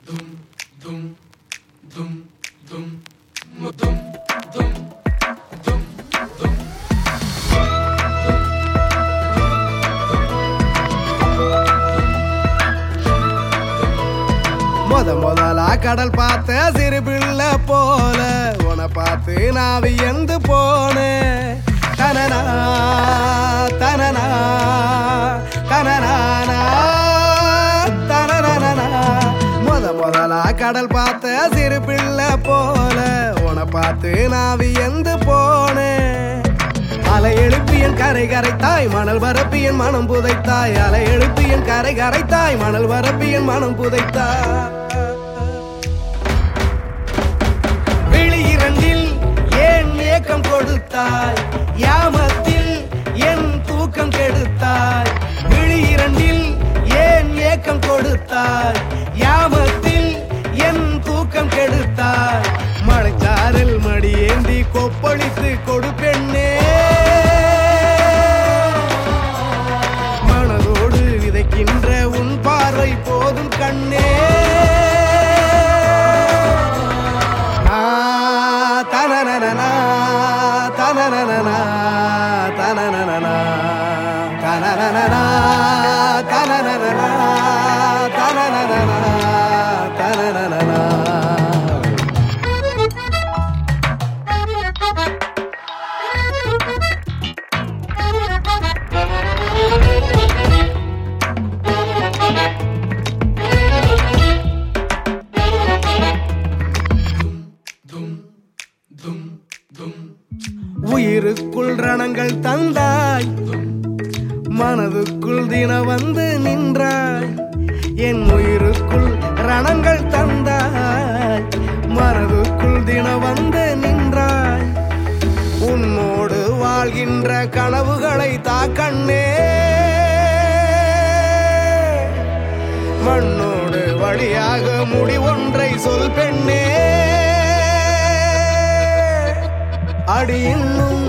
முத முதலா கடல் பார்த்த சிறு பிள்ளை போல உன பார்த்து நான் வியந்து போனேன் தனனா தனனா தனனானா தனனனா முத முதலா கடல் பார்த்த சிறு பிள்ளை போல உன பார்த்து நான் வியந்து போனேன் அலை எழுப்பியன் கரை கரைத்தாய் மணல் வரப்பியன் மனம் புதைத்தாய் அலை எழுப்பியன் கரை கரைத்தாய் மணல் வரப்பியன் மனம் புதைத்தாய் விழி இரண்டில் ஏன் ஏக்கம் கொடுத்தாய் யாமத்தில் என் தூக்கம் கெடுத்தாய் விழி இரண்டில் ஏன் ஏக்கம் கொடுத்தாய் யாமத்தில் என் தூக்கம் கெடுத்தாய் மழைச்சாரல் மடியேந்தி கொப்பளித்து கொடுப்பெண்ணே மனதோடு விதைக்கின்ற உன் பார்வை போதும் கண்ணே ஆ, தனனனனா, தனனனனா, தனனனனா, தனனனனா, தனனனனா, தனனனனா, தனனனனா. உயிருக்குள் ரணங்கள் தந்தாய் மனதுக்குள் தின வந்து நின்றாய் என் உயிருக்குள் ரணங்கள் தந்தாய் மனதுக்குள் தின வந்து நின்றாய் உன்னோடு வாழ்கின்ற கனவுகளை தாக்கண்ணே மண்ணோடு வழியாக முடி ஒன்றை சொல் பெண்ணே அடி இன்னும்